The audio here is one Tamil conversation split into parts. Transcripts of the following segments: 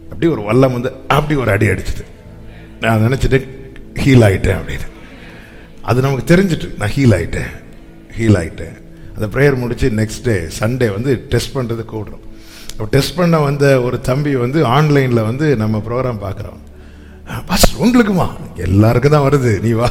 அப்படி ஒரு வல்லம் வந்து அப்படி ஒரு அடி அடிச்சது நான் நினச்சிட்டேன் ஹீல் ஆயிட்டேன் அப்படின்னு அது நமக்கு தெரிஞ்சிட்டு நான் ஹீல் ஆயிட்டேன் ஹீல் ஆயிட்டேன் அந்த ப்ரேயர் முடிச்சு நெக்ஸ்ட் டே சண்டே வந்து டெஸ்ட் பண்ணுறது கூடுறோம் அப்போ டெஸ்ட் பண்ண வந்த ஒரு தம்பி வந்து ஆன்லைனில் வந்து நம்ம ப்ரோக்ராம் பார்க்குறோம் பஸ் உங்களுக்குமா எல்லாருக்கும் தான் வருது நீ வா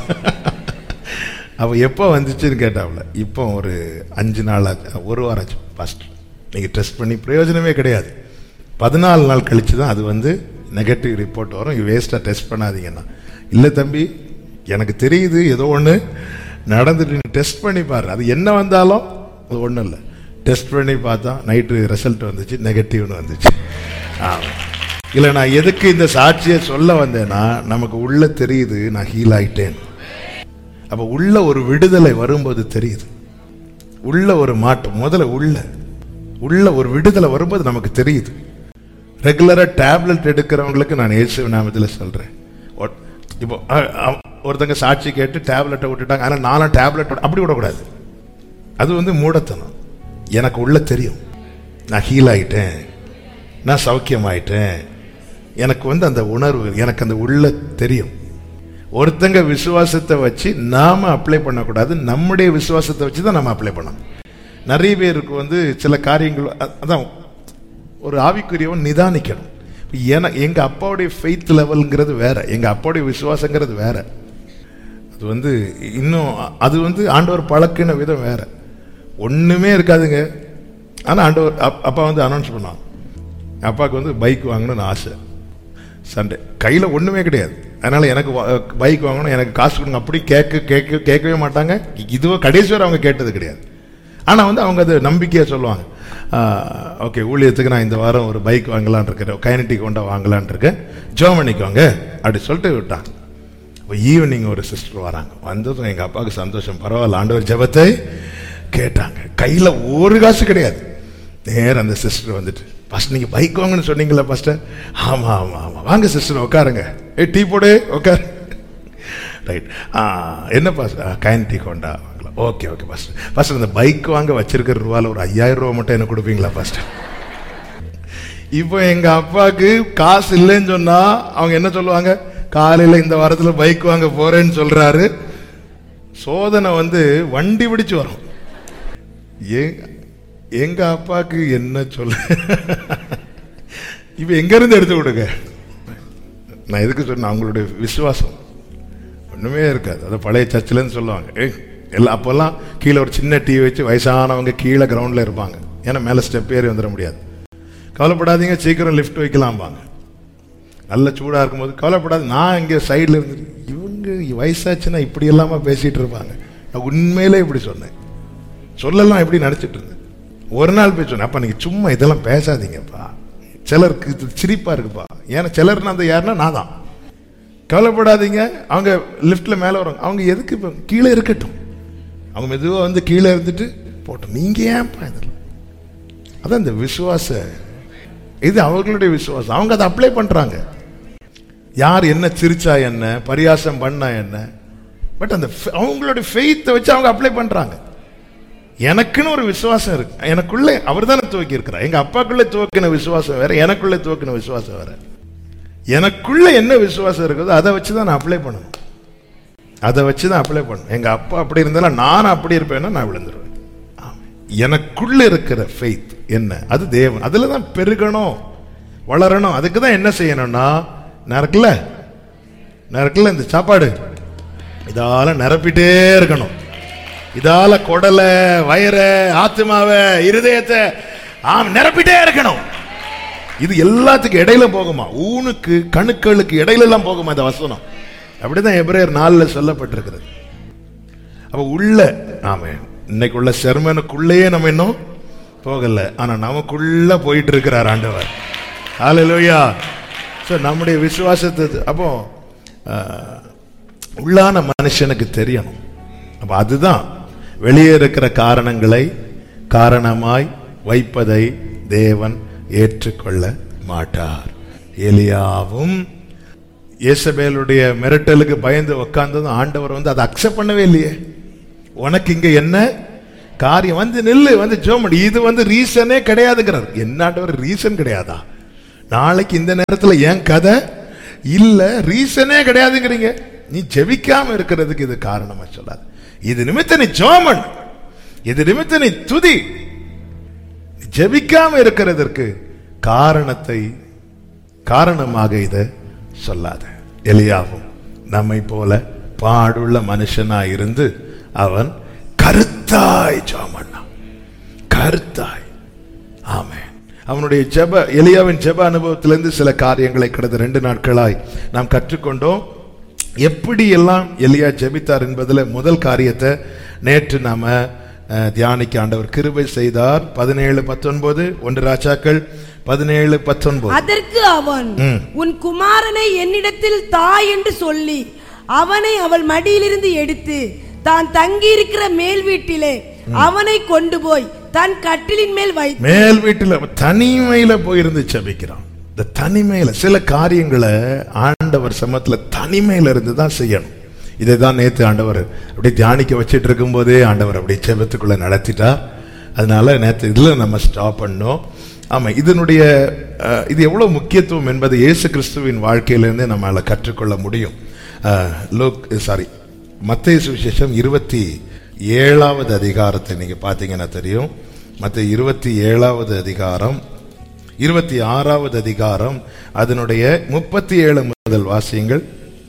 அவ எப்போ வந்துச்சுன்னு கேட்டாவில் இப்போ ஒரு அஞ்சு நாள் ஆச்சு ஒரு வாரம் ஆச்சு ஃபஸ்ட் நீங்கள் டெஸ்ட் பண்ணி பிரயோஜனமே கிடையாது பதினாலு நாள் கழிச்சு தான் அது வந்து நெகட்டிவ் ரிப்போர்ட் வரும் வேஸ்ட்டாக டெஸ்ட் பண்ணாதீங்கன்னா இல்லை தம்பி எனக்கு தெரியுது ஏதோ ஒன்று நடந்துட்டு நீ டெஸ்ட் பண்ணி பாரு அது என்ன வந்தாலும் அது ஒன்றும் இல்லை டெஸ்ட் பண்ணி பார்த்தா நைட்டு ரிசல்ட் வந்துச்சு நெகட்டிவ்னு வந்துச்சு ஆமாம் இல்லை நான் எதுக்கு இந்த சாட்சியை சொல்ல வந்தேன்னா நமக்கு உள்ள தெரியுது நான் ஹீல் ஆயிட்டேன் அப்ப உள்ள ஒரு விடுதலை வரும்போது தெரியுது உள்ள ஒரு மாற்றம் முதல்ல உள்ள உள்ள ஒரு விடுதலை வரும்போது நமக்கு தெரியுது ரெகுலரா டேப்லெட் எடுக்கிறவங்களுக்கு நான் இயேசு நாமத்தில் சொல்றேன் ஒ- இப்போ அ- அ- ஒருத்தங்க சாட்சி கேட்டு டேப்லெட்டை விட்டுட்டாங்க ஆனால் நானும் டேப்லெட் அப்படி விடக்கூடாது அது வந்து மூடத்தனம் எனக்கு உள்ள தெரியும் நான் ஹீல் ஆயிட்டேன் நான் சௌக்கியமாயிட்டேன் எனக்கு வந்து அந்த உணர்வு எனக்கு அந்த உள்ள தெரியும் ஒருத்தங்க விசுவாசத்தை வச்சு நாம அப்ளை பண்ணக்கூடாது நம்முடைய விசுவாசத்தை வச்சு தான் நம்ம அப்ளை பண்ணணும் நிறைய பேருக்கு வந்து சில காரியங்கள் அ- அதான் ஒரு ஆவிக்குரியவன் நிதானிக்கணும் இப்ப என எங்க அப்பாவுடைய ஃபெய்த் லெவல்ங்கிறது வேற எங்க அப்பாவுடைய விசுவாசங்கிறது வேற அது வந்து இன்னும் அது வந்து ஆண்டவர் பழக்கின விதம் வேற ஒண்ணுமே இருக்காதுங்க ஆனா ஆண்டவர் அப்- அப்பா வந்து அனௌன்ஸ் பண்ணான் அப்பாவுக்கு வந்து பைக் வாங்கணும்னு ஆசை சண்டே கையில் ஒன்றுமே கிடையாது அதனால எனக்கு பைக் வாங்கணும் எனக்கு காசு கொடுங்க அப்படி கேட்க கேட்க கேட்கவே மாட்டாங்க இதுவோ கடைசி வரை அவங்க கேட்டது கிடையாது ஆனால் வந்து அவங்க அது நம்பிக்கையாக சொல்லுவாங்க ஓகே ஊழியத்துக்கு நான் இந்த வாரம் ஒரு பைக் வாங்கலான் இருக்கிறேன் கைனட்டிக் கொண்டா வாங்கலான் இருக்கேன் ஜெர்மனிக்கு வாங்க அப்படி சொல்லிட்டு விட்டாங்க இப்போ ஈவினிங் ஒரு சிஸ்டர் வராங்க வந்ததும் எங்கள் அப்பாவுக்கு சந்தோஷம் பரவாயில்ல ஆண்டவர் ஜெபத்தை கேட்டாங்க கையில் ஒரு காசு கிடையாது நேரா அந்த சிஸ்டர் வந்துட்டு ஃபஸ்ட் நீங்கள் பைக் வாங்கன்னு சொன்னீங்களா ஃபஸ்ட்டு ஆமாம் ஆமாம் ஆமாம் வாங்க சிஸ்டர் உட்காருங்க ஏ டீ போடு உட்காரு ரைட் என்ன பாஸ் கைன் டீ கொண்டா வாங்கலாம் ஓகே ஓகே ஃபஸ்ட் ஃபஸ்ட் அந்த பைக் வாங்க வச்சிருக்கிற ரூபால ஒரு ஐயாயிரம் ரூபா மட்டும் எனக்கு கொடுப்பீங்களா ஃபஸ்ட்டு இப்போ எங்க அப்பாவுக்கு காசு இல்லைன்னு சொன்னா அவங்க என்ன சொல்லுவாங்க காலையில இந்த வாரத்துல பைக் வாங்க போறேன்னு சொல்றாரு சோதனை வந்து வண்டி பிடிச்சு வரும் எங்க- எங்க அப்பாவுக்கு என்ன சொல்ல இப்ப எங்க இருந்து எடுத்து கொடுங்க நான் எதுக்கு சொன்னேன் அவங்களுடைய விசுவாசம் ஒண்ணுமே இருக்காது அது பழைய சர்ச்சில்னு சொல்லுவாங்க ஏய் எல்லாம் அப்போல்லாம் கீழே ஒரு சின்ன டிவி வச்சு வயசானவங்க கீழே கிரவுண்டில் இருப்பாங்க ஏன்னா மேலே ஸ்டெப் ஏறி வந்துட முடியாது கவலைப்படாதீங்க சீக்கிரம் லிஃப்ட் வைக்கலாம்பாங்க நல்ல சூடாக இருக்கும்போது கவலைப்படாது நான் இங்கே சைடில் இருந்து இவங்க வயசாச்சுன்னா இப்படி எல்லாமா பேசிகிட்டு இருப்பாங்க நான் உண்மையிலே இப்படி சொன்னேன் சொல்லலாம் எப்படி நடிச்சிட்டு இருந்தேன் ஒரு நாள் போய் சொன்னேன் அப்பா நீங்கள் சும்மா இதெல்லாம் பேசாதீங்கப்பா சிலருக்கு இது சிரிப்பாக இருக்குப்பா ஏன்னா சிலர்னா அந்த யாருன்னா நான் தான் கவலைப்படாதீங்க அவங்க லிஃப்ட்டில் மேலே வராங்க அவங்க எதுக்கு இப்போ கீழே இருக்கட்டும் அவங்க மெதுவாக வந்து கீழே இருந்துட்டு போட்டோம் நீங்கள் ஏன்ப்பா இதில் அதான் இந்த விசுவாச இது அவர்களுடைய விசுவாசம் அவங்க அதை அப்ளை பண்றாங்க யார் என்ன சிரிச்சா என்ன பரியாசம் பண்ணா என்ன பட் அந்த ஃப- அவங்களுடைய ஃபெய்த்தை வச்சு அவங்க அப்ளை பண்றாங்க எனக்குன்னு ஒரு விசுவாசம் இருக்கு எனக்குள்ளே அவர் தானே துவக்கி இருக்கிறார் எங்க அப்பாக்குள்ளே துவக்கின விசுவாசம் வேற எனக்குள்ளே துவக்கின விசுவாசம் வேற எனக்குள்ள என்ன விசுவாசம் இருக்குதோ அதை வச்சு தான் நான் அப்ளை பண்ணணும் அதை வச்சு தான் அப்ளை பண்ணணும் எங்க அப்பா அப்படி இருந்தாலும் நான் அப்படி இருப்பேன்னா நான் விழுந்துருவேன் ஆமா. எனக்குள்ள இருக்கிற ஃபெய்த் என்ன அது தேவன் அதுல தான் பெருகணும் வளரணும் அதுக்கு தான் என்ன செய்யணும்னா நறுக்கல நறுக்கல இந்த சாப்பாடு இதால நிரப்பிட்டே இருக்கணும் இதால குடலை வயிறை ஆத்மாவை இருதயத்தை ஆம் நிரப்பிட்டே இருக்கணும் இது எல்லாத்துக்கும் இடையில போகுமா ஊனுக்கு கணுக்களுக்கு இடையில எல்லாம் போகுமா இந்த வசனம் அப்படிதான் எபிரேயர் நாலுல சொல்லப்பட்டிருக்கிறது அப்ப உள்ள ஆமே இன்னைக்கு உள்ள செர்மனுக்குள்ளேயே நம்ம இன்னும் போகல ஆனா நமக்குள்ள போயிட்டு இருக்கிறார் ஆண்டவர் ஹalleluya சோ நம்முடைய விசுவாசத்தை அப்போ ஆஹ், உள்ளான மனுஷனுக்கு தெரியணும் அப்ப அதுதான் வெளியே இருக்கிற காரணங்களை காரணமாய் வைப்பதை தேவன் ஏற்றுக்கொள்ள மாட்டார் எலியாவும் இயேசபேலுடைய மிரட்டலுக்கு பயந்து உட்கார்ந்ததும் ஆண்டவர் வந்து அதை அக்செப்ட் பண்ணவே இல்லையே உனக்கு இங்க என்ன காரியம் வந்து நில்லு வந்து ஜோமடி இது வந்து ரீசனே கிடையாதுங்கிறார் என்ன ஆண்டவர் ரீசன் கிடையாதா நாளைக்கு இந்த நேரத்துல ஏன் கதை இல்ல ரீசனே கிடையாதுங்கிறீங்க நீ ஜெபிக்காம இருக்கிறதுக்கு இது காரணமா சொல்லாது இது நிமித்த நீ ஜோமன் இது நிமித்த நீ துதி ஜெபிக்காம இருக்கிறதற்கு காரணத்தை காரணமாக இதை சொல்லாத எலியாவும் நம்மை போல பாடுள்ள மனுஷனா இருந்து அவன் கருத்தாய் ஜோமண்ணான் கருத்தாய் ஆமென் அவனுடைய ஜெப எலியாவின் ஜெப அனுபவத்திலிருந்து சில காரியங்களை கடந்த ரெண்டு நாட்களாய் நாம் கற்றுக்கொண்டோம் எப்படி எல்லாம் எலியா ஜெபித்தார் என்பதுல முதல் காரியத்தை நேற்று நாம அஹ், தியானிக்க ஆண்டவர் கிருபை செய்தார் பதினேழு பத்தொன்பது ஒன்று ராஜாக்கள் பதினேழு பத்தொன்பது அதற்கு அவன் ம். உன் குமாரனை என்னிடத்தில் தா என்று சொல்லி அவனை அவள் மடியிலிருந்து எடுத்து தான் தங்கியிருக்கிற மேல் வீட்டிலே அவனை கொண்டு போய் தன் கட்டிலின் மேல் வைத்து மேல் வீட்டுல தனிமையில போயிருந்து ஜெபிக்கிறான் இந்த தனிமையில சில காரியங்களை ஆண்டவர் சமத்துல தனிமையில இருந்து தான் செய்யணும் இதை தான் நேத்து ஆண்டவர் அப்படி தியானிக்க வச்சிட்டு இருக்கும்போதே ஆண்டவர் அப்படி ஜெபத்துக்குள்ள நடத்திட்டார் அதனால நேத்து இதுல நம்ம ஸ்டாப் பண்ணோம் ஆமா இதனுடைய அஹ், இது எவ்வளவு முக்கியத்துவம் என்பதை இயேசு கிறிஸ்துவின் வாழ்க்கையிலிருந்து நம்மளால கற்றுக்கொள்ள முடியும் லோக் சாரி மத்திய சுவிசேஷம் இருபத்தி ஏழாவது அதிகாரத்தை நீங்க பாத்தீங்கன்னா தெரியும் மத்த இருபத்தி ஏழாவது அதிகாரம் இருபத்தி ஆறாவது அதிகாரம் அதனுடைய முப்பத்தி ஏழு முதல் வாசியங்கள்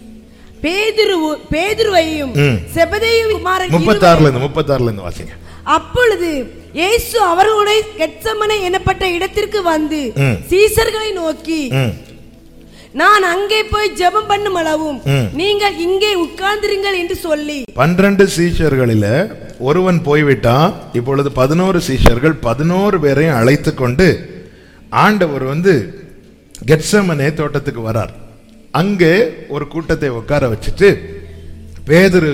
பேதுரு பேதுருவையும் ம். செபதேயும் குமாரன் முப்பத்தாறுல இருந்து முப்பத்தாறுல இருந்து வாசிங்க அப்பொழுது இயேசு அவர்களுடைய கெட்சமனை எனப்பட்ட இடத்திற்கு வந்து ம். சீசர்களை நோக்கி ம், நான் அங்கே போய் ஜெபம் பண்ணும் அளவும் ம். நீங்கள் இங்கே உட்கார்ந்திருங்கள் என்று சொல்லி பன்னிரண்டு சீஷர்களில ஒருவன் போய்விட்டான் இப்பொழுது பதினோரு சீஷர்கள் பதினோரு பேரையும் அழைத்து கொண்டு ஆண்டவர் வந்து கெட்சமனே தோட்டத்துக்கு வரார் அங்கே ஒரு கூட்டத்தை உட்கார வச்சுட்டு பேதுரு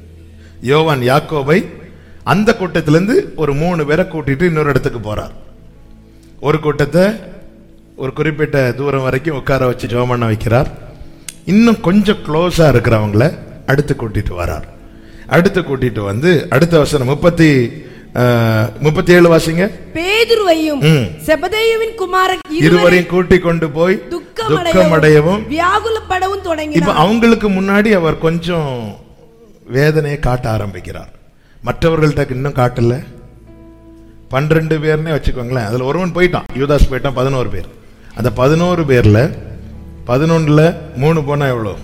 யோவான் யாக்கோபை அந்த கூட்டத்திலிருந்து ஒரு மூணு பேரை கூட்டிட்டு இன்னொரு இடத்துக்கு போறார் ஒரு கூட்டத்தை ஒரு குறிப்பிட்ட தூரம் வரைக்கும் உட்கார வச்சு ஜெபம் பண்ண வைக்கிறார் இன்னும் கொஞ்சம் க்ளோஸா இருக்கிறவங்கள அடுத்து கூட்டிட்டு வரார் அடுத்து கூட்டிட்டு வந்து அடுத்த வசனம் முப்பத்தி முப்பத்தி ஏழு வாசிங்க பேதுருவையும் ம். செபதேயுவின் குமாரன் இருவரை இருவரையும் கூட்டி கொண்டு போய் துக்கமடையவும் துக்கமடையவும் வியாகுலப்படவும் இப்ப தொடங்கினார் அவங்களுக்கு முன்னாடி அவர் கொஞ்சம் வேதனையை காட்ட ஆரம்பிக்கிறார் மற்றவர்கள்ட்ட இன்னும் காட்டல பன்னிரண்டு பேர்னே வச்சுக்கோங்களேன் அதுல ஒருவன் போயிட்டான் யூதாஸ் போயிட்டான் பதினோரு பேர் அந்த பதினோரு பேர்ல பதினொன்றுல மூணு போனா எவ்வளோ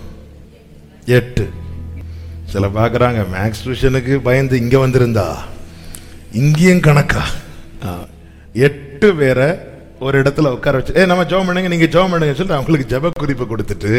எட்டு சில பார்க்குறாங்க மேக்ஸ் டியூஷனுக்கு பயந்து இங்க வந்திருந்தா இங்கேயும் கணக்கா ஆ, எட்டு பேரை ஒரு இடத்துல உட்கார வச்சு ஏ நம்ம ஜெபம் பண்ணுங்க நீங்க ஜெபம் பண்ணுங்க சொல்லிட்டு அவங்களுக்கு ஜெப குறிப்பு கொடுத்துட்டு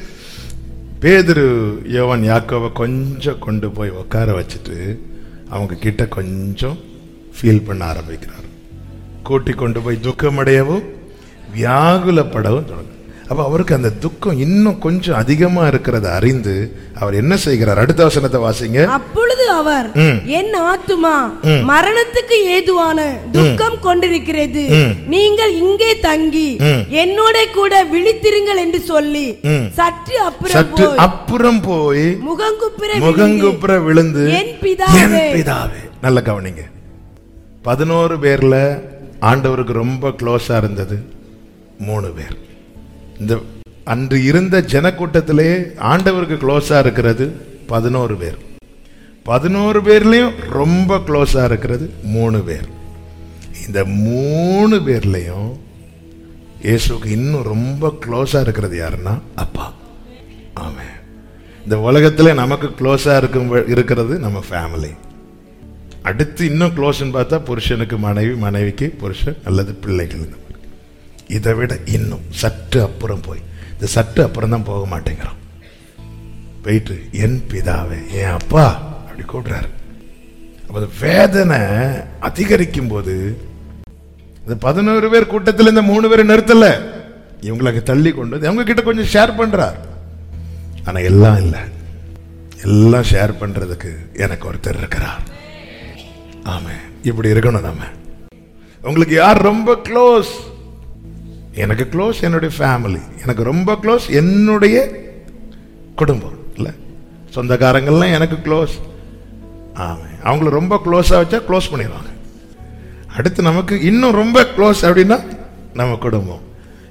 பேதுரு யோவான் யாக்கோவை கொஞ்சம் கொண்டு போய் உட்கார வச்சுட்டு அவங்க கிட்ட கொஞ்சம் ஃபீல் பண்ண ஆரம்பிக்கிறார் கூட்டி கொண்டு போய் துக்கமடையவும் வியாகுலப்படவும் தொடங்கும் அப்ப அவருக்கு அந்த துக்கம் இன்னும் கொஞ்சம் அதிகமா இருக்கிறத அறிந்து அவர் என்ன செய்கிறார் அடுத்த வசனத்தை வாசிங்க அப்பொழுது அவர் ம். என் ஆத்துமா ம். மரணத்துக்கு ஏதுவான துக்கம் கொண்டிருக்கிறது ம். நீங்கள் இங்கே தங்கி ம். என்னோட கூட விழித்திருங்கள் என்று சொல்லி ம். சற்று அப்புறம் சற்று போய் அப்புறம் போய் முகங்குப்புற முகங்குப்புற விழுந்து என் பிதாவே. என் பிதாவே நல்ல கவனிங்க பதினோரு பேர்ல ஆண்டவருக்கு ரொம்ப க்ளோஸா இருந்தது மூணு பேர் இந்த அன்று இருந்த ஜனக்கூட்டத்திலே ஆண்டவருக்கு க்ளோஸா இருக்கிறது பதினோரு பேர் பதினோரு பேர்லயும் ரொம்ப க்ளோஸா இருக்கிறது மூணு பேர் இந்த மூணு பேர்லயும் இயேசுக்கு இன்னும் ரொம்ப க்ளோஸா இருக்கிறது யாருன்னா அப்பா ஆமென் இந்த உலகத்துல நமக்கு க்ளோஸா இருக்கும் இருக்கிறது நம்ம ஃபேமிலி அடுத்து இன்னும் க்ளோஸ்னு பார்த்தா புருஷனுக்கு மனைவி மனைவிக்கு புருஷன் அல்லது பிள்ளைகள் இந்த மாதிரி. இதை விட இன்னும் சற்று அப்புறம் போய் இந்த சற்று அப்புறம் தான் போக மாட்டேங்கிறோம் போயிட்டு என் பிதாவே என் அப்பா அப்படி கூப்பிடுறாரு அப்ப அந்த வேதனை அதிகரிக்கும் போது இந்த பதினோரு பேர் கூட்டத்தில் இந்த மூணு பேரை நிறுத்தல இவங்களுக்கு தள்ளி கொண்டு வந்து அவங்க கிட்ட கொஞ்சம் ஷேர் பண்றார் ஆனா எல்லாம் இல்லை எல்லாம் ஷேர் பண்றதுக்கு எனக்கு ஒருத்தர் இருக்கிறார் ஆமே இப்படி இருக்கணும் நம்ம உங்களுக்கு யார் ரொம்ப க்ளோஸ் எனக்கு க்ளோஸ் என்னுடைய ஃபேமிலி எனக்கு ரொம்ப க்ளோஸ் என்னுடைய குடும்பம் இல்ல சொந்தக்காரங்கள்லாம் எனக்கு க்ளோஸ் ஆமே அவங்கள ரொம்ப க்ளோஸா வச்சா க்ளோஸ் பண்ணிடுவாங்க அடுத்து நமக்கு இன்னும் ரொம்ப க்ளோஸ் அப்படின்னா நம்ம குடும்பம்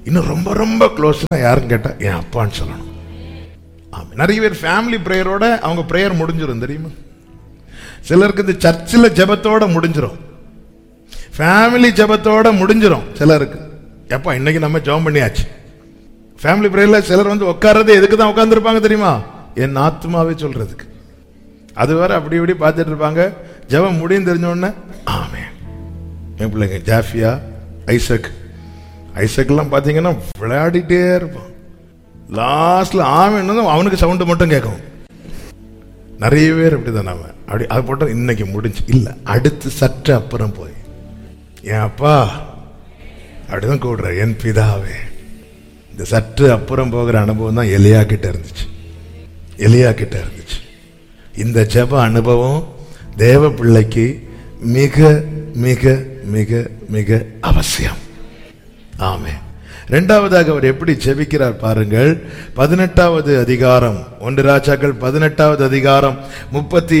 இன்னும் ரொம்ப ரொம்ப க்ளோஸ்னா யாருன்னு கேட்டா என் அப்பான்னு சொல்லணும் ஆமா நிறைய பேர் ஃபேமிலி ப்ரேயரோட அவங்க ப்ரேயர் முடிஞ்சிடும் தெரியுமா சிலருக்கு இந்த சர்ச்சில் ஜெபத்தோட முடிஞ்சிடும் ஃபேமிலி ஜெபத்தோட முடிஞ்சிடும் சிலருக்கு எப்பா இன்னைக்கு நம்ம ஜெபம் பண்ணியாச்சு ஃபேமிலி ப்ரேயர்ல சிலர் வந்து உட்கார்றது எதுக்கு தான் உட்கார்ந்துருப்பாங்க தெரியுமா என் ஆத்மாவே சொல்றதுக்கு அது வேற அப்படி இப்படி பார்த்துட்டு இருப்பாங்க ஜெபம் முடியும் தெரிஞ்ச உடனே ஆமே என் பிள்ளைங்க ஜாஃபியா ஐசக் ஐசக்லாம் பார்த்தீங்கன்னா விளையாடிட்டே இருப்பான் லாஸ்ட்ல ஆமென்னு அவனுக்கு சவுண்டு மட்டும் கேட்கும் நிறைய பேர் அப்படிதான் நாம அப்படி அது போட்டோம் இன்னைக்கு முடிஞ்சு இல்ல அடுத்து சற்று அப்புறம் போய் என் அப்பா அப்படிதான் கூடுற என் பிதாவே இந்த சற்று அப்புறம் போகிற அனுபவம் தான் எலியா கிட்ட இருந்துச்சு எலியா கிட்ட இருந்துச்சு இந்த ஜெப அனுபவம் தேவ பிள்ளைக்கு மிக மிக மிக மிக அவசியம் ஆமே இரண்டாவதாக அவர் எப்படி ஜெபிக்கிறார் பாருங்கள் பதினெட்டாவது அதிகாரம் ஒன்று ராஜாக்கள் பதினெட்டாவது அதிகாரம் முப்பத்தி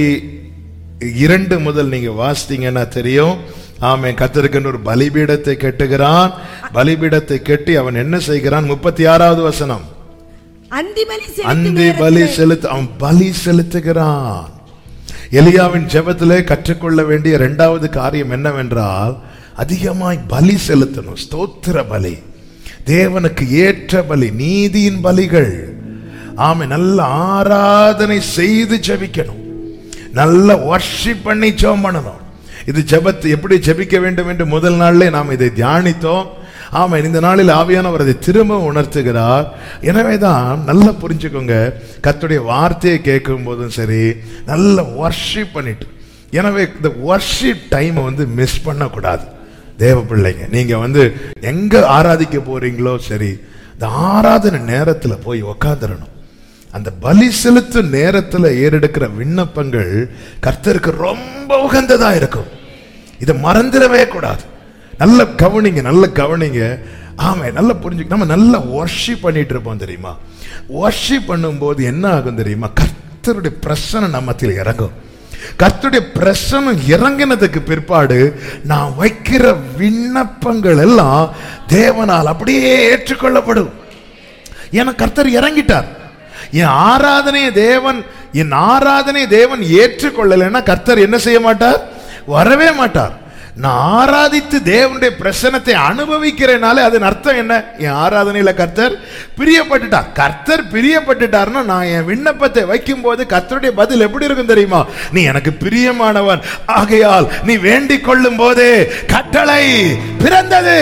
இரண்டு முதல் நீங்க வாசித்தீங்கன்னா தெரியும் ஆமே கத்தருக்குன்னு ஒரு பலிபீடத்தை கட்டுகிறான் பலிபீடத்தை கட்டி அவன் என்ன செய்கிறான் முப்பத்தி ஆறாவது வசனம் அந்தி பலி செலுத்தும் அந்தி பலி நேரத்திலே செலுத்த அவன் பலி செலுத்துகிறான் எலியாவின் ஜெபத்திலே கற்றுக்கொள்ள வேண்டிய இரண்டாவது காரியம் என்னவென்றால் அதிகமாய் பலி செலுத்தணும் ஸ்தோத்திர பலி தேவனுக்கு ஏற்ற பலி நீதியின் பலிகள் ஆமை நல்ல ஆராதனை செய்து ஜெபிக்கணும் நல்ல வர்ஷிப் பண்ணி ஜெபம் பண்ணணும் இது ஜெபத்தை எப்படி ஜெபிக்க வேண்டும் என்று முதல் நாளிலே நாம் இதை தியானித்தோம் ஆமா இந்த நாளில் ஆவியானவர் அதை திரும்ப உணர்த்துகிறார் எனவே தான் நல்லா புரிஞ்சுக்கோங்க கர்த்தருடைய வார்த்தையை கேட்கும் போதும் சரி நல்ல வர்ஷிப் பண்ணிட்டு எனவே இந்த வர்ஷிப் டைமை வந்து மிஸ் பண்ணக்கூடாது தேவ பிள்ளைங்க நீங்க வந்து எங்க ஆராதிக்க போறீங்களோ சரி இந்த ஆராதனை நேரத்துல போய் உக்காந்துடணும் அந்த பலி செலுத்தும் நேரத்துல ஏறெடுக்கிற விண்ணப்பங்கள் கர்த்தருக்கு ரொம்ப உகந்ததா இருக்கும் இதை மறந்துடவே கூடாது நல்ல கவனிங்க நல்ல கவனிங்க ஆமா நல்லா புரிஞ்சுக்க நம்ம நல்ல வர்ஷிப் பண்ணிட்டு இருப்போம் தெரியுமா வர்ஷிப் பண்ணும்போது என்ன ஆகும் தெரியுமா கர்த்தருடைய பிரசனை நம்மத்தில் இறங்கும் கர்த்தருடைய பிரசனம் இறங்கினதுக்கு பிற்பாடு நான் வைக்கிற விண்ணப்பங்கள் எல்லாம் தேவனால் அப்படியே ஏற்றுக்கொள்ளப்படும் ஏன்னா கர்த்தர் இறங்கிட்டார் என் ஆராதனையை தேவன் என் ஆராதனையை தேவன் ஏற்றுக்கொள்ளலைன்னா கர்த்தர் என்ன செய்ய மாட்டார் வரவே மாட்டார் நான் ஆராதித்து தேவனுடைய பிரசனத்தை அனுபவிக்கிறேனாலே அதன் அர்த்தம் என்ன என் ஆராதனையில கர்த்தர் பிரியப்பட்டுட்டார் கர்த்தர் பிரியப்பட்டுட்டார்னா நான் என் விண்ணப்பத்தை வைக்கும் போது கர்த்தருடைய பதில் எப்படி இருக்கும் தெரியுமா நீ எனக்கு பிரியமானவன் ஆகையால் நீ வேண்டிக் கொள்ளும் போதே கட்டளை பிறந்தது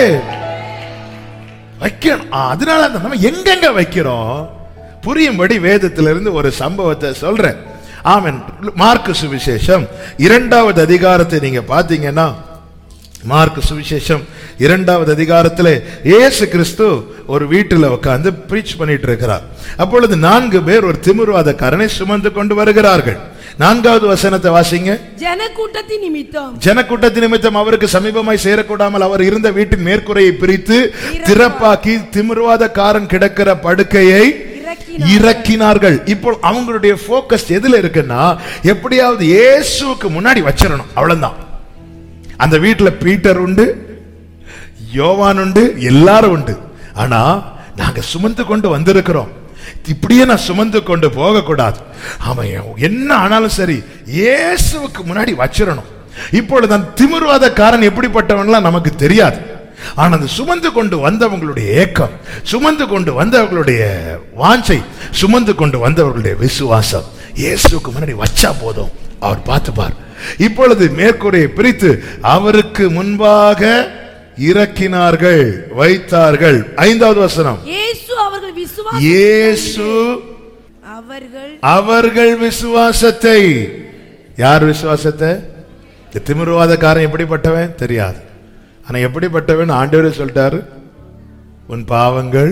வைக்கணும் ஆ, அதனால தான் நம்ம எங்கெங்க வைக்கிறோம் புரியும்படி வேதத்திலிருந்து ஒரு சம்பவத்தை சொல்றேன் ஆமென் மார்க்கு சுவிசேஷம் இரண்டாவது அதிகாரத்தை நீங்க பாத்தீங்கன்னா மார்க் சுவிசேஷம் இரண்டாவது அதிகாரத்தில் இயேசு கிறிஸ்து ஒரு வீட்டில் உட்கார்ந்து பிரீச் பண்ணிட்டு இருக்கிறார் அப்பொழுது நான்கு பேர் ஒரு திமிர்வாதக்காரனை சுமந்து கொண்டு வருகிறார்கள் நான்காவது வசனத்தை வாசிங்க ஜனக்கூட்டத்தின் நிமித்தம் ஜனக்கூட்டத்தின் நிமித்தம் அவருக்கு சமீபமாய் சேரக்கூடாமல் அவர் இருந்த வீட்டின் மேற்கூரையை பிரித்து திறப்பாக்கி திமிர்வாதக்காரன் கிடக்கிற படுக்கையை இறக்கினார். இறக்கினார்கள் இப்போ அவங்களுடைய போக்கஸ் எதுல இருக்குன்னா எப்படியாவது இயேசுவுக்கு முன்னாடி வச்சிடணும் அவ்வளவுதான் அந்த வீட்டுல பீட்டர் உண்டு யோவான் உண்டு எல்லாரும் உண்டு ஆனா நாங்க சுமந்து கொண்டு வந்திருக்கிறோம் இப்படியே நான் சுமந்து கொண்டு போக கூடாது அவன் என்ன ஆனாலும் சரி இயேசுவுக்கு முன்னாடி வச்சிடணும் இப்பொழுது அந்த திமிர்வாதக்காரன் எப்படிப்பட்டவன்லாம் நமக்கு தெரியாது ஆனா அந்த சுமந்து கொண்டு வந்தவங்களுடைய ஏக்கம் சுமந்து கொண்டு வந்தவர்களுடைய வாஞ்சை சுமந்து கொண்டு வந்தவர்களுடைய விசுவாசம் இயேசுவுக்கு முன்னாடி வச்சா போதும் அவர் பார்த்துப்பார் இப்பொழுது மேற்கூரையை பிரித்து அவருக்கு முன்பாக இறக்கினார்கள் வைத்தார்கள் ஐந்தாவது வசனம் இயேசு அவர்கள் விசுவாச இயேசு அவர்கள் அவர்கள் விசுவாசத்தை யார் விசுவாசத்தை இந்த திமிர்வாதக்காரன் எப்படிப்பட்டவன் தெரியாது ஆனா எப்படிப்பட்டவன் ஆண்டவரே சொல்லிட்டாரு உன் பாவங்கள்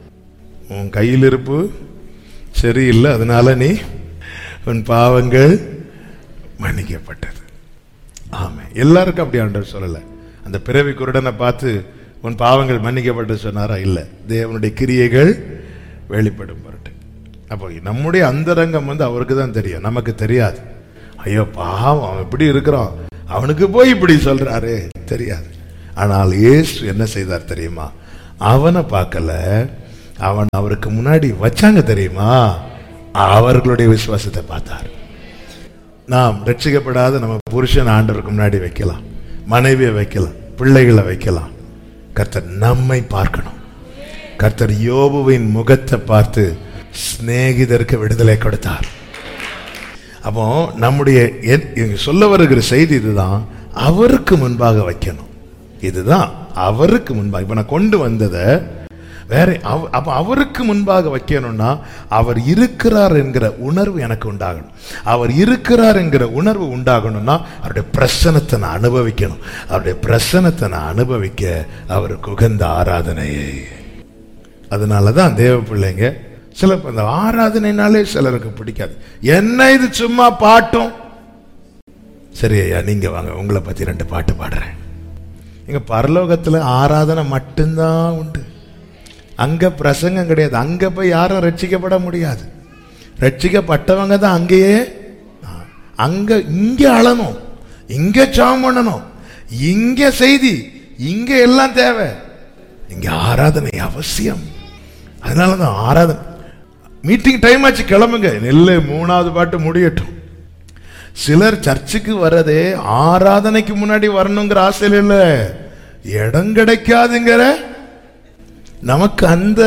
உன் கையில் இருப்பு சரியில்லை அதனால நீ உன் பாவங்கள் மன்னிக்கப்பட்டது ஆமே எல்லாருக்கும் அப்படி ஆண்டவர் சொல்லல அந்த பிறவி குருடனை பார்த்து உன் பாவங்கள் மன்னிக்கப்பட்டது சொன்னாரா இல்ல தேவனுடைய கிரியைகள் வெளிப்படும் பொருட்டு அப்போ நம்முடைய அந்தரங்கம் வந்து அவருக்கு தான் தெரியும் நமக்கு தெரியாது ஐயோ பாவம் அவன் இப்படி இருக்கிறான் அவனுக்கு போய் இப்படி சொல்றாரு தெரியாது ஆனால் இயேசு என்ன செய்தார் தெரியுமா அவனை பார்க்கல அவன் அவருக்கு முன்னாடி வச்சாங்க தெரியுமா அவர்களுடைய விசுவாசத்தை பார்த்தார் நாம் ரட்சிக்கப்படாத நம்ம புருஷன் ஆண்டவருக்கு முன்னாடி வைக்கலாம் மனைவியை வைக்கலாம் பிள்ளைகளை வைக்கலாம் கர்த்தர் நம்மை பார்க்கணும் கர்த்தர் யோபுவின் முகத்தை பார்த்து சிநேகிதருக்கு விடுதலை கொடுத்தார் அப்போ நம்முடைய என்- இங்க சொல்ல வருகிற செய்தி இதுதான் அவருக்கு முன்பாக வைக்கணும் இதுதான் அவருக்கு முன்பாக இப்ப நான் கொண்டு வந்ததை வேற அவ- அப்ப அவருக்கு முன்பாக வைக்கணும்னா அவர் இருக்கிறார் என்கிற உணர்வு எனக்கு உண்டாகணும் அவர் இருக்கிறார் என்கிற உணர்வு உண்டாகணும்னா அவருடைய பிரசனத்தை நான் அனுபவிக்கணும் அவருடைய பிரசனத்தை நான் அனுபவிக்க அவருக்கு உகந்த ஆராதனையை அதனால தான் தேவ பிள்ளைங்க சில அந்த ஆராதனைனாலே சிலருக்கு பிடிக்காது என்ன இது சும்மா பாட்டும் சரி ஐயா நீங்க வாங்க உங்களை பத்தி ரெண்டு பாட்டு பாடுறேன் எங்க பரலோகத்துல ஆராதனை மட்டும்தான் உண்டு அங்க பிரசங்கம் கிடையாது அங்க போய் யாரும் ரட்சிக்கப்பட முடியாது ரட்சிக்கப்பட்டவங்க தான் அங்கேயே ஆ, அங்க இங்க அழணும் இங்க ஜாம் பண்ணணும் இங்க செய்தி இங்க எல்லாம் தேவை இங்க ஆராதனை அவசியம் அதனால தான் ஆராதனை மீட்டிங் டைம் ஆச்சு கிளம்புங்க நெல்லு மூணாவது பாட்டு முடியட்டும் சிலர் சர்ச்சுக்கு வர்றதே ஆராதனைக்கு முன்னாடி வரணுங்கிற ஆசையில் இல்ல இடம் கிடைக்காதுங்கிற நமக்கு அந்த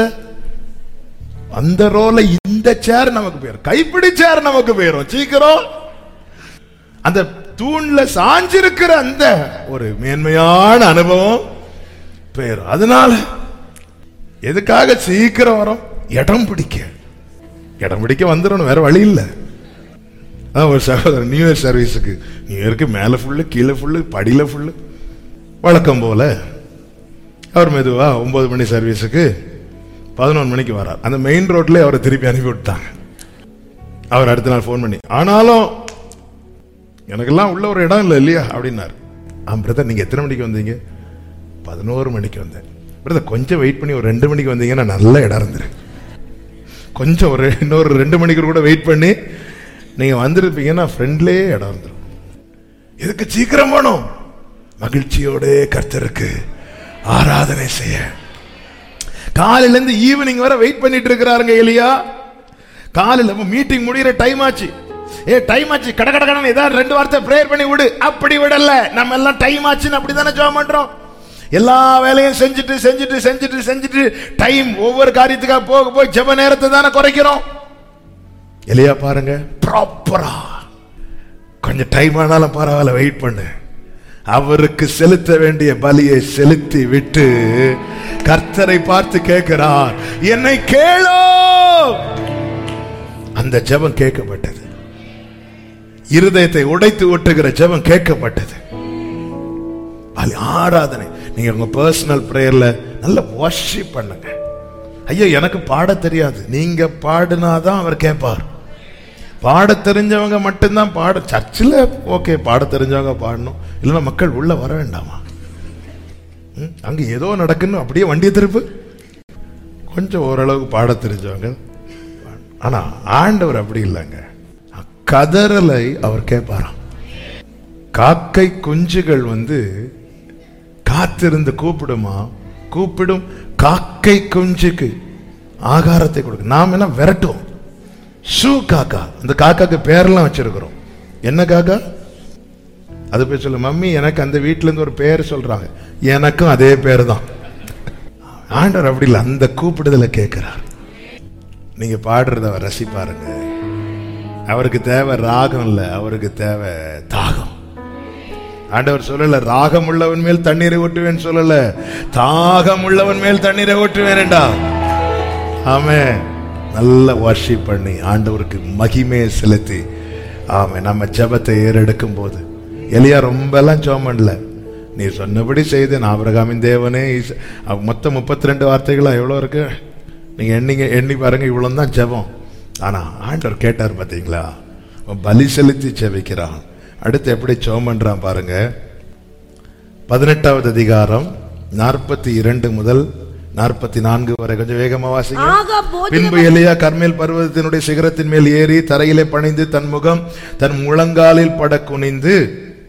அந்த ரோல இந்த சேர் நமக்கு போயிரும் கைப்பிடி சேர் நமக்கு போயிரும் சீக்கிரம் அந்த தூண்ல சாஞ்சிருக்கிற அந்த ஒரு மேன்மையான அனுபவம் போயிரும் அதனால எதுக்காக சீக்கிரம் வரும் இடம் பிடிக்க இடம் பிடிக்க வந்துடணும் வேற வழி இல்லை அதான் ஒரு சகோதரர் நியூ இயர் சர்வீஸுக்கு நியூ இயருக்கு மேலே ஃபுல்லு கீழே ஃபுல்லு படியில் ஃபுல்லு வழக்கம் போல அவர் மெதுவா ஒன்பது மணி சர்வீஸுக்கு பதினொன்று மணிக்கு வரார் அந்த மெயின் ரோட்லேயே அவரை திருப்பி அனுப்பி விட்டாங்க அவர் அடுத்த நாள் ஃபோன் பண்ணி ஆனாலும் எனக்கெல்லாம் உள்ள ஒரு இடம் இல்லை இல்லையா அப்படின்னாரு ஆ பிரதர் நீங்கள் எத்தனை மணிக்கு வந்தீங்க பதினோரு மணிக்கு வந்தேன் பிரதர் கொஞ்சம் வெயிட் பண்ணி ஒரு ரெண்டு மணிக்கு வந்தீங்கன்னா நல்ல இடம் இருந்துரு கொஞ்சம் ஒரு இன்னொரு ரெண்டு மணிக்கு கூட வெயிட் பண்ணி நீங்க வந்திருப்பீங்கன்னா ஃப்ரெண்ட்லேயே இடம் வந்துடும் இதுக்கு சீக்கிரம் போகணும் மகிழ்ச்சியோட கர்த்தருக்கு ஆராதனை செய்ய காலையில இருந்து ஈவினிங் வரை வெயிட் பண்ணிட்டு இருக்கிறாருங்க எலியா காலையில மீட்டிங் முடியிற டைம் ஆச்சு ஏ டைம் ஆச்சு கட கட கடன்னு ஏதாவது ரெண்டு வார்த்தை ப்ரேயர் பண்ணி விடு அப்படி விடல நம்ம எல்லாம் டைம் ஆச்சுன்னு அப்படி தானே ஜாம் பண்றோம் எல்லா வேலையும் செஞ்சுட்டு செஞ்சுட்டு செஞ்சுட்டு செஞ்சுட்டு டைம் ஒவ்வொரு காரியத்துக்காக போக போய் ஜெப நேரத்தை தானே குறைக்கிறோம் எலியா பாருங்க ப்ராப்பரா கொஞ்சம் டைம் ஆனாலும் பரவாயில்ல வெயிட் பண்ணு அவருக்கு செலுத்த வேண்டிய பலியை செலுத்தி விட்டு கர்த்தரை பார்த்து கேட்கிறார் என்னை கேளோ அந்த ஜெபம் கேட்கப்பட்டது இருதயத்தை உடைத்து ஒட்டுகிற ஜெபம் கேட்கப்பட்டது பலி ஆராதனை நீங்க உங்க பர்சனல் பிரேயர்ல நல்ல வாஷிப் பண்ணுங்க ஐயோ எனக்கு பாட தெரியாது நீங்க பாடினாதான் அவர் கேட்பார் பாட தெரிஞ்சவங்க மட்டும்தான் பாட சர்ச்சில் ஓகே பாட தெரிஞ்சவங்க பாடணும் இல்லைன்னா மக்கள் உள்ள வர வேண்டாமா ம், அங்க ஏதோ நடக்குன்னு அப்படியே வண்டியை திருப்பு கொஞ்சம் ஓரளவுக்கு பாட தெரிஞ்சவங்க ஆனா ஆண்டவர் அப்படி இல்லைங்க கதறலை அவர் கேட்பாராம் காக்கை குஞ்சுகள் வந்து காத்திருந்து கூப்பிடுமா கூப்பிடும் காக்கை குஞ்சுக்கு ஆகாரத்தை கொடுக்கும் நாம் என்ன விரட்டுவோம் ஷூ காக்கா அந்த காக்காக்கு பேரெல்லாம் வச்சிருக்கிறோம் என்ன காக்கா அது போய் சொல்லு மம்மி எனக்கு அந்த வீட்ல இருந்து ஒரு பேர் சொல்றாங்க எனக்கும் அதே பேர் தான் ஆண்டவர் அப்படி இல்லை அந்த கூப்பிடுதலை கேட்கிறார் நீங்க பாடுறத அவர் ரசிப்பாருங்க அவருக்கு தேவை ராகம் இல்லை அவருக்கு தேவை தாகம் ஆண்டவர் சொல்லல ராகம் உள்ளவன் மேல் தண்ணீரை ஊற்றுவேன் சொல்லல தாகம் உள்ளவன் மேல் தண்ணீரை ஊற்றுவேன்டா ஆமே நல்ல வாஷிப் பண்ணி ஆண்டவருக்கு மகிமையை செலுத்தி ஆமே நம்ம ஜெபத்தை ஏறெடுக்கும் போது எலியா ரொம்ப எல்லாம் ஜெபம் பண்ணல நீ சொன்னபடி செய்தேன் ஆபிரகாமின் தேவனே ஈச- அவ் மொத்தம் முப்பத்தி ரெண்டு வார்த்தைகளா எவ்வளோ இருக்கு நீங்க எண்ணிங்க எண்ணி பாருங்க இவ்வளவு தான் ஜெபம் ஆனா ஆண்டவர் கேட்டார் பாத்தீங்களா அவன் பலி செலுத்தி ஜெபிக்கிறான் அடுத்து எப்படி ஜெபம் பண்றான் பாருங்க பதினெட்டாவது அதிகாரம் நாற்பத்தி இரண்டு முதல் நாற்பத்தி நான்கு வரை கொஞ்சம் வேகமா வாசிங்க ஆகா போஜன பின்பு எலியா கர்மேல் பர்வதத்தினுடைய சிகரத்தின் மேல் ஏறி தரையிலே பணிந்து தன் முகம் தன் முழங்காலில் பட குனிந்து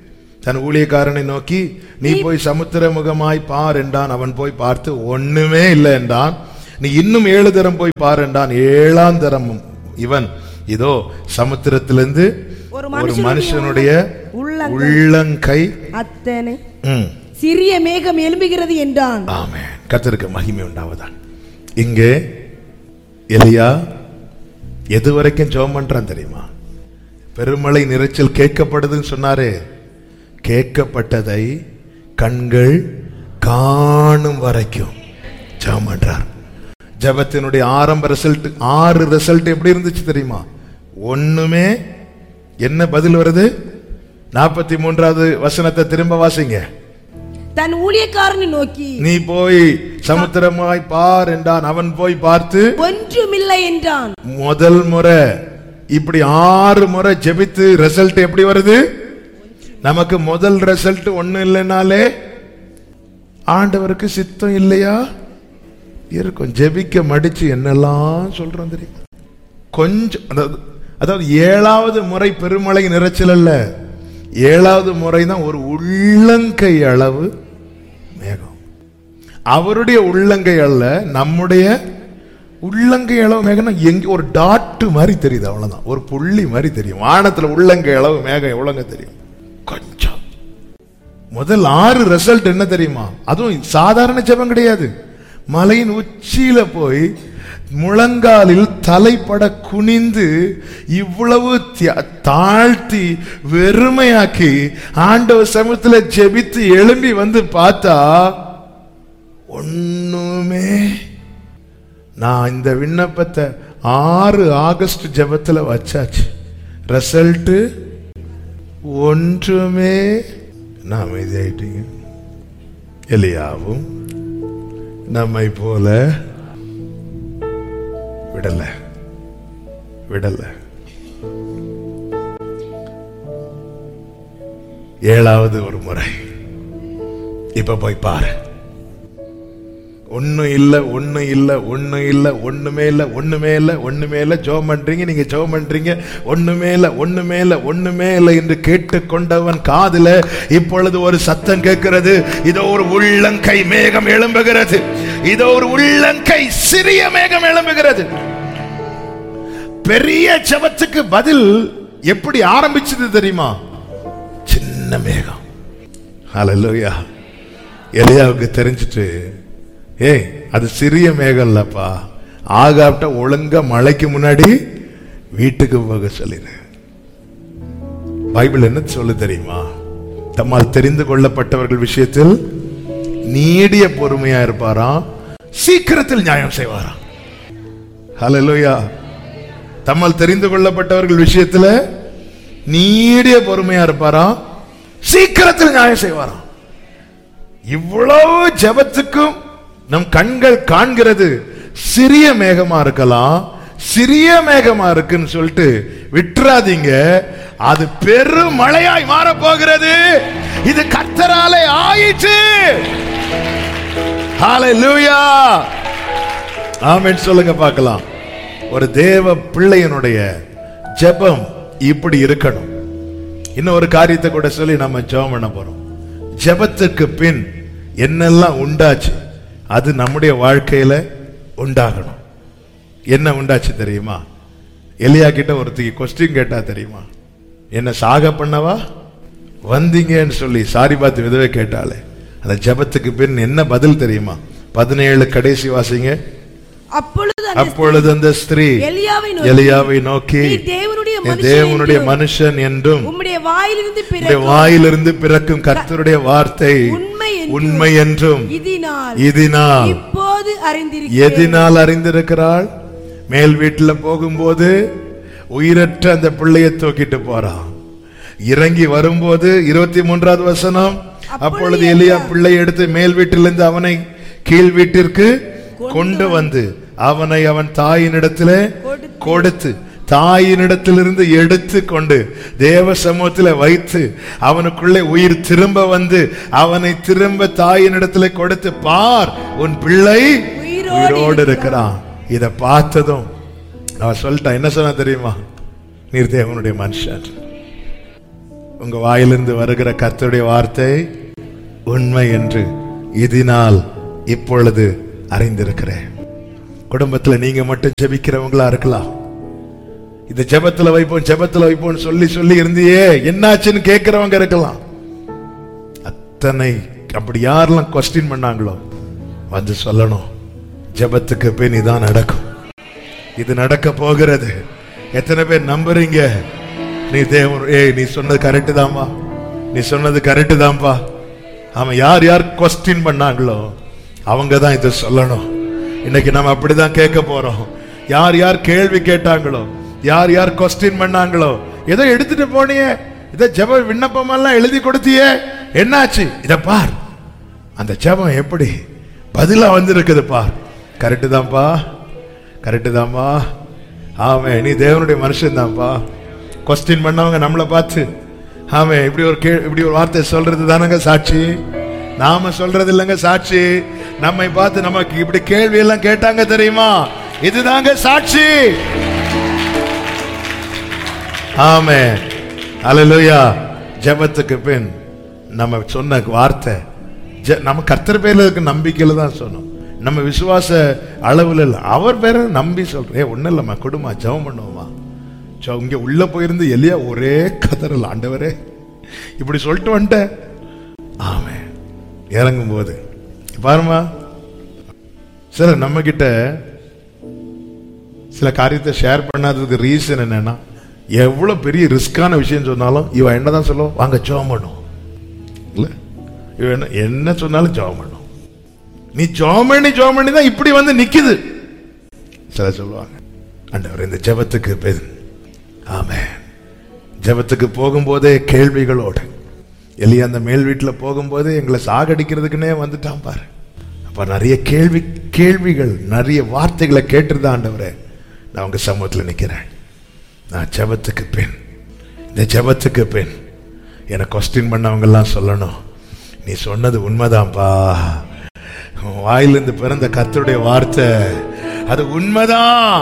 தன் ஊழியக்காரனை நோக்கி நீ போய் சமுத்திர முகமாய் பார் என்றான் அவன் போய் பார்த்து ஒண்ணுமே இல்லை என்றான் நீ இன்னும் ஏழு தரம் போய் பார் என்றான் ஏழாம் தரம் இவன் இதோ சமுத்திரத்திலிருந்து ஒரு ஒரு மனுஷனுடைய உள்ளங்கை. உள்ளங்கை அத்தனை ம், சிறிய மேகம் எழும்புகிறது என்றான் ஆமென் கர்த்தருக்கு மகிமை உண்டாவதான் இங்கே எலியா எது வரைக்கும் ஜெபம் பண்றான் தெரியுமா பெருமழை நிறைச்சல் கேட்கப்படுதுன்னு சொன்னாரே கேட்கப்பட்டதை கண்கள் காணும் வரைக்கும் ஜெபம் பண்றார் ஜெபத்தினுடைய ஆரம்ப ரிசல்ட் ஆறு ரிசல்ட் எப்படி இருந்துச்சு தெரியுமா ஒண்ணுமே என்ன பதில் வருது நாற்பத்தி மூன்றாவது வசனத்தை திரும்ப வாசிங்க தன் ஊழியக்காரனை நோக்கி நீ போய் சமுத்திரமாய் பார் என்றான் அவன் போய் பார்த்து ஒன்றுமில்லை என்றான் முதல் முறை இப்படி ஆறு முறை ஜெபித்து ரிசல்ட் எப்படி வருது நமக்கு முதல் ரிசல்ட் ஒண்ணு இல்லைனாலே ஆண்டவருக்கு சித்தம் இல்லையா இருக்கும் ஜெபிக்க மடிச்சு என்னெல்லாம் சொல்றோம் தெரியும் கொஞ்சம் அதாவது அதாவது ஏழாவது முறை பெருமழை நிறைச்சல் அல்ல ஏழாவது முறை தான் ஒரு உள்ளங்கை அளவு மேகம் அவருடைய உள்ளங்கை அல்ல நம்முடைய உள்ளங்கை அளவு மேகம்னா எங்க ஒரு டாட்டு மாதிரி தெரியுது அவ்வளவுதான் ஒரு புள்ளி மாதிரி தெரியும் வானத்துல உள்ளங்கை அளவு மேகம் எவ்வளவுங்க தெரியும் கொஞ்சம் முதல் ஆறு ரிசல்ட் என்ன தெரியுமா அதுவும் சாதாரண ஜெபம் கிடையாது மலையின் உச்சியில போய் முழங்காலில் தலைப்பட குனிந்து இவ்வளவு தியா- தாழ்த்தி வெறுமையாக்கி ஆண்டவர் சமூகத்துல ஜெபித்து எழும்பி வந்து பார்த்தா ஒண்ணுமே நான் இந்த விண்ணப்பத்தை ஆறு ஆகஸ்ட் ஜெபத்துல வச்சாச்சு ரிசல்ட் ஒன்றுமே நான் அமைதியாயிட்டீங்க எலியாவும் நம்மை போல விடல விடல ஏழாவது ஒரு முறை இப்ப போய் பாரு ஒண்ணும் இல்ல ஒண்ணு இல்ல ஒண்ணு இல்ல ஒண்ணுமே இல்ல ஒண்ணுமே இல்ல ஒண்ணுமே இல்ல ஜெபம் பண்றீங்க நீங்க ஜெபம் பண்றீங்க ஒண்ணுமே இல்ல ஒண்ணுமே இல்ல ஒண்ணுமே இல்ல என்று கேட்டுக்கொண்டவன் காதுல இப்பொழுது ஒரு சத்தம் கேட்கிறது இதோ ஒரு உள்ளங்கை மேகம் எழும்புகிறது இதோ ஒரு உள்ளங்கை சிறிய மேகம் எழும்புகிறது பெரிய ஜெபத்துக்கு பதில் எப்படி ஆரம்பிச்சது தெரியுமா சின்ன மேகம் ஹalleluya எலியாவுக்கு தெரிஞ்சிட்டு ஏய் அது சிறிய மேகம் இல்லப்பா ஆகாப்ட ஒழுங்கா மழைக்கு முன்னாடி வீட்டுக்கு போக சொல்லிடு பைபிள் என்ன சொல்லு தெரியுமா தம்மால் தெரிந்து கொள்ளப்பட்டவர்கள் விஷயத்தில் நீடிய பொறுமையா இருப்பாராம் சீக்கிரத்தில் நியாயம் செய்வாராம் ஹalleluya தம்மால் தெரிந்து கொள்ளப்பட்டவர்கள் விஷயத்துல நீடிய பொறுமையா இருப்பாராம் சீக்கிரத்தில் நியாயம் செய்வாராம் இவ்வளவு ஜெபத்துக்கும் நம் கண்கள் காண்கிறது சிறிய மேகமா இருக்கலாம் சிறிய மேகமா இருக்குன்னு சொல்லிட்டு விட்டுறாதீங்க அது பெரும் மழையாய் மாறப் போகிறது இது கத்தராலே ஆயிற்று ஹalleluya ஆமென் சொல்லுங்க பார்க்கலாம் ஒரு தேவ பிள்ளையனுடைய ஜெபம் இப்படி இருக்கணும் இன்னும் ஒரு காரியத்தை கூட சொல்லி நம்ம ஜெபம் பண்ண போறோம் ஜெபத்துக்கு பின் என்னெல்லாம் உண்டாச்சு அது நம்முடைய வாழ்க்கையில உண்டாகணும் என்ன உண்டாச்சு தெரியுமா எலியா கிட்ட ஒருத்திக்கு கொஸ்டின் கேட்டா தெரியுமா என்ன சாக பண்ணவா வந்தீங்கன்னு சொல்லி சாரி பார்த்து விதவை கேட்டாலே அந்த ஜெபத்துக்கு பின் என்ன பதில் தெரியுமா பதினேழு கடைசி வாசிங்க அப்பொழுது அந்த அப்பொழுது அந்த ஸ்திரீ எலியாவை நோக்கி எலியாவை நோக்கி நீ தேவனுடைய "நீ மனுஷன் தேவனுடைய என்றும் மனுஷன் என்றும் உம்முடைய வாயிலிருந்து உம்முடைய பிறக்கும் வாயிலிருந்து பிறக்கும் கர்த்தருடைய வார்த்தை உண்மை என்றும் உண்மை என்றும் இதனால் இதனால் இப்போது அறிந்திருக்கிறேன் எதினால் அறிந்திருக்கிறாள் மேல் வீட்டுல போகும்போது உயிரற்ற அந்த பிள்ளையை தூக்கிட்டு போறான் இறங்கி வரும்போது இருபத்தி மூன்றாவது வசனம் அப்பொழுது எலியா பிள்ளை எடுத்து மேல் வீட்டிலிருந்து அவனை கீழ் வீட்டிற்கு கொண்டு வந்து அவனை அவன் தாயினிடத்திலே கொடுத்து தாயினிடத்திலிருந்து எடுத்து கொண்டு தேவ சமூகத்தில் வைத்து அவனுக்குள்ளே உயிர் திரும்ப வந்து அவனை திரும்ப தாயினிடத்திலே கொடுத்து பார் உன் பிள்ளை உயிரோடு உயிரோடு இருக்கிறான் இத பார்த்ததும் அவன் சொல்லிட்டான் என்ன சொன்னா தெரியுமா நீர் தேவனுடைய மனுஷன் உங்க வாயிலிருந்து வருகிற கர்த்தருடைய வார்த்தை உண்மை என்று இதனால் இப்பொழுது அறிந்திருக்கிறேன் குடும்பத்துல நீங்க மட்டும் ஜெபிக்கிறவங்களா இருக்கலாம் இந்த ஜெபத்துல வைப்போம் ஜெபத்துல வைப்போம் சொல்லி சொல்லி இருந்தியே என்னாச்சுன்னு கேட்கிறவங்க இருக்கலாம் அத்தனை அப்படி யாரெல்லாம் கொஸ்டின் பண்ணாங்களோ வந்து சொல்லணும் ஜெபத்துக்கு பின் இதான் நடக்கும் இது நடக்க போகிறது எத்தனை பேர் நம்புறீங்க நீ தேவன் ஏய் நீ சொன்னது கரெக்டு தான்பா நீ சொன்னது கரெக்டு தான்பா அவன் யார் யார் கொஸ்டின் பண்ணாங்களோ அவங்க தான் இதை சொல்லணும் இன்னைக்கு நம்ம அப்படிதான் கேட்க போறோம் யார் யார் கேள்வி கேட்டாங்களோ யார் யார் கொஸ்டின் பண்ணாங்களோ ஏதோ எடுத்துட்டு போனியே இதை ஜெப விண்ணப்பமெல்லாம் எழுதி கொடுத்தியே என்னாச்சு இத பார் அந்த ஜெபம் எப்படி பதிலா வந்திருக்குது பார் கரெக்டு தான்ப்பா கரெக்டு தான்ப்பா ஆமே நீ தேவனுடைய மனுஷன் தான்ப்பா கொஸ்டின் பண்ணவங்க நம்மளை பார்த்து ஆமே இப்படி ஒரு கே இப்படி ஒரு வார்த்தை சொல்றது தானங்க சாட்சி நாம சொல்றது இல்லைங்க சாட்சி நம்மை பார்த்து நமக்கு இப்படி கேள்வி எல்லாம் கேட்டாங்க தெரியுமா இதுதாங்க சாட்சி ஆமே அல்லேலூயா ஜெபத்துக்கு பின் நம்ம சொன்ன வார்த்தை ஜெ- நம்ம கர்த்தர் பேர்ல இருக்க நம்பிக்கையில தான் சொன்னோம் நம்ம விசுவாச அளவுல இல்ல அவர் பேரை நம்பி சொல்றேன் ஏ ஒன்றும் இல்லைம்மா கொடுமா ஜெபம் பண்ணுவோமா ஜெபம் இங்க உள்ள போயிருந்து எலியா ஒரே கதறல் ஆண்டவரே இப்படி சொல்லிட்டு வந்துட்டேன் ஆமே இறங்கும் போது பாருமா சார் நம்ம கிட்ட சில காரியத்தை ஷேர் பண்ணாததுக்கு ரீசன் என்னன்னா எவ்வளவு பெரிய ரிஸ்கான விஷயம் சொன்னாலும் இவன் என்னதான் சொல்லுவோம் வாங்க ஜெபம் பண்ணும் இல்ல இவன் என்ன என்ன சொன்னாலும் ஜெபம் பண்ணும் நீ ஜெபம் பண்ணி ஜெபம் பண்ணி தான் இப்படி வந்து நிக்குது சில சொல்லுவாங்க ஆண்டவர் இந்த ஜெபத்துக்கு பெண் ஆமே ஜெபத்துக்கு போகும்போதே கேள்விகளோடு எலியா அந்த மேல் வீட்டில் போகும்போது எங்களை சாகடிக்கிறதுக்குன்னே வந்துட்டான் பாரு அப்ப நிறைய கேள்வி கேள்விகள் நிறைய வார்த்தைகளை கேட்டுருந்தா ஆண்டவரே நான் உங்க சமூகத்தில் நிக்கிறேன் நான் ஜெபத்துக்கு பின் இந்த ஜெபத்துக்கு பின் என்னை கொஸ்டின் பண்ணவங்க எல்லாம் சொல்லணும் நீ சொன்னது உண்மைதான்ப்பா உன் வாயிலிருந்து பிறந்த கர்த்தருடைய வார்த்தை அது உண்மைதான்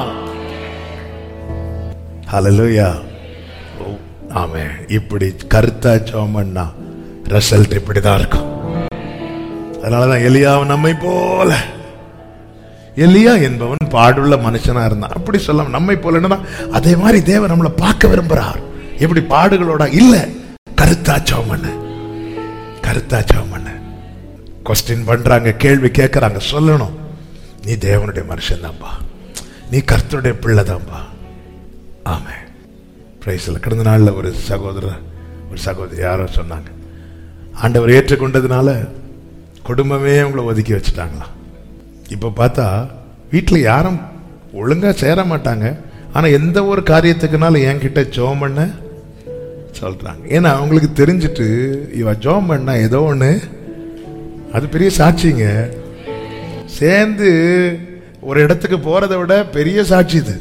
ஹalleluya ஓ, ஆமே இப்படி கருத்தா ஜோமன்னா ரிசல்ட் இப்படிதான் இருக்கும் அதனாலதான் எலியாவும் நம்மை போல எலியா என்பவன் பாடுள்ள மனுஷனா இருந்தான் அப்படி சொல்ல நம்மை போல என்னன்னா அதே மாதிரி தேவன் நம்மளை பார்க்க விரும்புறார் எப்படி பாடுகளோட இல்ல கருத்தா ஜோமண்ண கருத்தா ஜோமண்ண கொஸ்டின் பண்றாங்க கேள்வி கேட்கறாங்க சொல்லணும் நீ தேவனுடைய மனுஷன் தான்பா நீ கர்த்தருடைய பிள்ளை தான்பா ஆமே பிரைஸில் கடந்த நாளில் ஒரு சகோதரர் ஒரு சகோதரி யாரோ சொன்னாங்க ஆண்டவர் ஏற்றுக்கொண்டதுனால குடும்பமே உங்களை ஒதுக்கி வச்சுட்டாங்களாம் இப்போ பார்த்தா வீட்டில் யாரும் ஒழுங்காக சேர மாட்டாங்க ஆனால் எந்த ஒரு காரியத்துக்குனாலும் என்கிட்ட ஜோம் பண்ண சொல்கிறாங்க ஏன்னா அவங்களுக்கு தெரிஞ்சிட்டு இவ ஜோம் பண்ணா ஏதோ ஒன்று அது பெரிய சாட்சிங்க சேர்ந்து ஒரு இடத்துக்கு போறதை விட பெரிய சாட்சி இது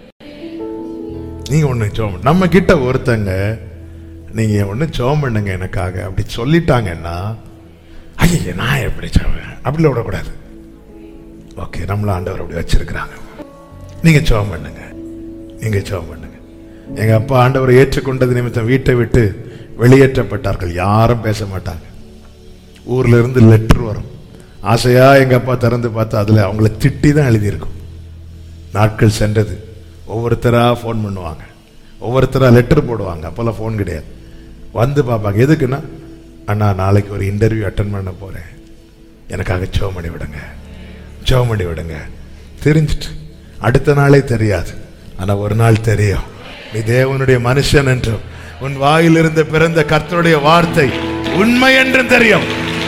நீங்க ஒண்ணு ஜோம் பண்ணு. நம்ம கிட்ட ஒருத்தங்க நீங்க ஒண்ணு ஜோம் பண்ணுங்க எனக்காக அப்படி சொல்லிட்டாங்கன்னா ஐய நான் எப்படி ஜோம் அப்படி விடக்கூடாது ஓகே நம்மள ஆண்டவர் அப்படி வச்சிருக்கிறாங்க நீங்க ஜோம் பண்ணுங்க நீங்க ஜோம் பண்ணுங்க எங்க அப்பா ஆண்டவரை ஏற்றுக்கொண்டது நிமித்தம் வீட்டை விட்டு வெளியேற்றப்பட்டார்கள் யாரும் பேச மாட்டாங்க ஊர்ல இருந்து லெட்டர் வரும் ஆசையா எங்க அப்பா திறந்து பார்த்தா அதுல அவங்கள திட்டி தான் எழுதியிருக்கும் நாட்கள் சென்றது ஒவ்வொருத்தரா ஃபோன் பண்ணுவாங்க ஒவ்வொருத்தரா லெட்டர் போடுவாங்க அப்போல்லாம் ஃபோன் கிடையாது வந்து பார்ப்பாங்க எதுக்குன்னா அண்ணா நாளைக்கு ஒரு இன்டர்வியூ அட்டன் பண்ண போறேன் எனக்காக ஜோ பண்ணி விடுங்க ஜோ பண்ணி விடுங்க தெரிஞ்சிட்டு அடுத்த நாளே தெரியாது ஆனா ஒரு நாள் தெரியும் நீ தேவனுடைய மனுஷன் என்றும் உன் வாயிலிருந்து பிறந்த கர்த்தருடைய வார்த்தை உண்மை என்றும் தெரியும்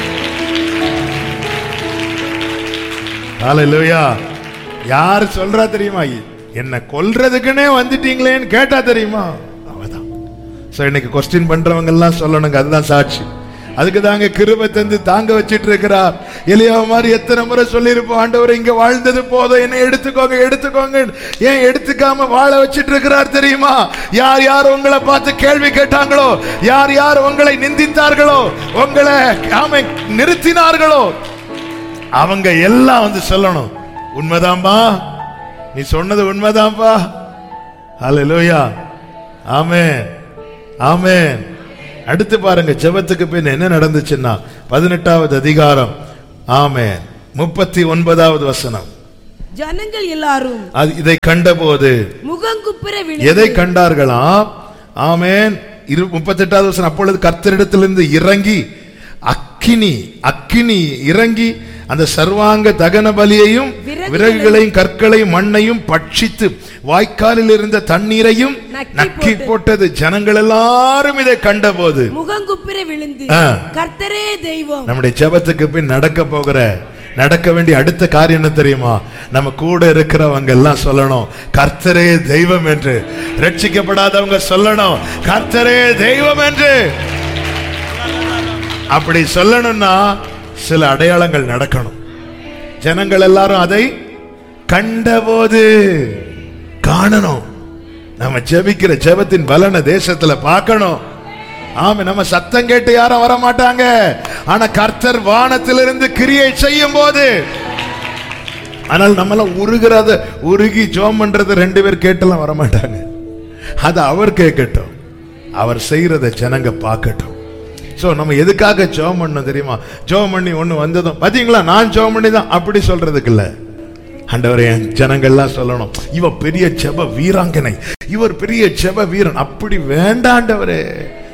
ஹalleluya யார் சொல்றா தெரியுமா என்ன கொல்றதுக்குன்னே வந்துட்டீங்களேன்னு கேட்டா தெரியுமா அவதான் சோ இன்னைக்கு கொஸ்டின் பண்றவங்க எல்லாம் சொல்லணுங்க அதுதான் சாட்சி அதுக்கு தாங்க கிருபை தந்து தாங்க வச்சிட்டு இருக்கிறார் எலியா மாதிரி எத்தனை முறை சொல்லியிருப்போம் ஆண்டவர் இங்க வாழ்ந்தது போதும் என்ன எடுத்துக்கோங்க எடுத்துக்கோங்க ஏன் எடுத்துக்காம வாழ வச்சிட்டு இருக்கிறார் தெரியுமா யார் யார் உங்களை பார்த்து கேள்வி கேட்டாங்களோ யார் யார் உங்களை நிந்தித்தார்களோ உங்களை ஆமை நிறுத்தினார்களோ அவங்க எல்லாம் வந்து சொல்லணும் உண்மைதான்பா நீ சொன்னது உண்மைதான்பா ஹalleluya ஆமென் ஆமென் அடுத்து பாருங்க ஜெபத்துக்கு பின் என்ன நடந்துச்சுன்னா பதினெட்டாவது அதிகாரம் ஆமென் முப்பத்தி ஒன்பதாவது வசனம் ஜனங்கள் எல்லாரும் அது இதை கண்டபோது முகங்குப்புற எதை விழுந்து கண்டார்களாம் ஆமென் இரு முப்பத்தெட்டாவது வசனம் அப்பொழுது கர்த்தரிடத்திலிருந்து இறங்கி அக்கினி அக்கினி இறங்கி அந்த சர்வாங்க தகன பலியையும் விறகுகளையும் விறகுகளையும் கற்களையும் மண்ணையும் பட்சித்து வாய்க்காலில் இருந்த தண்ணீரையும் நக்கி நக்கி போட்டு- போட்டது ஜனங்கள் எல்லாரும் இதை கண்டபோது முகங்குப்புற விழுந்து ஆ. கர்த்தரே தெய்வம் நம்முடைய ஜெபத்துக்கு பின் நடக்க போகிற நடக்க வேண்டிய அடுத்த காரியம் என்ன தெரியுமா நம்ம கூட இருக்கிறவங்க எல்லாம் சொல்லணும் கர்த்தரே தெய்வம் என்று ரட்சிக்கப்படாதவங்க சொல்லணும் கர்த்தரே தெய்வம் என்று அப்படி சொல்லணும்னா சில அடையாளங்கள் நடக்கணும் ஜனங்கள் எல்லாரும் அதை கண்டபோது காணணும் நம்ம ஜெபிக்கிற ஜெபத்தின் பலனை தேசத்துல பார்க்கணும் ஆமா நம்ம சத்தம் கேட்டு யாரும் வர மாட்டாங்க ஆனா கர்த்தர் வானத்திலிருந்து கிரியை செய்யும் போது ஆனால் நம்மளாம் உருகிறத உருகி ஜோம் பண்றது ரெண்டு பேர் கேட்டெல்லாம் வர மாட்டாங்க அது அவர் கேட்கட்டும் அவர் செய்யறத ஜனங்க பார்க்கட்டும் சோ நம்ம எதுக்காக ஜோம் பண்ணணும் தெரியுமா ஜோம் பண்ணி ஒண்ணு வந்ததும் பாத்தீங்களா நான் ஜோம் பண்ணி தான் அப்படி சொல்றதுக்கு இல்ல ஆண்டவரே என் ஜனங்கள்லாம் சொல்லணும் இவ பெரிய ஜெப வீராங்கனை இவர் பெரிய ஜெப வீரன் அப்படி வேண்டாண்டவரே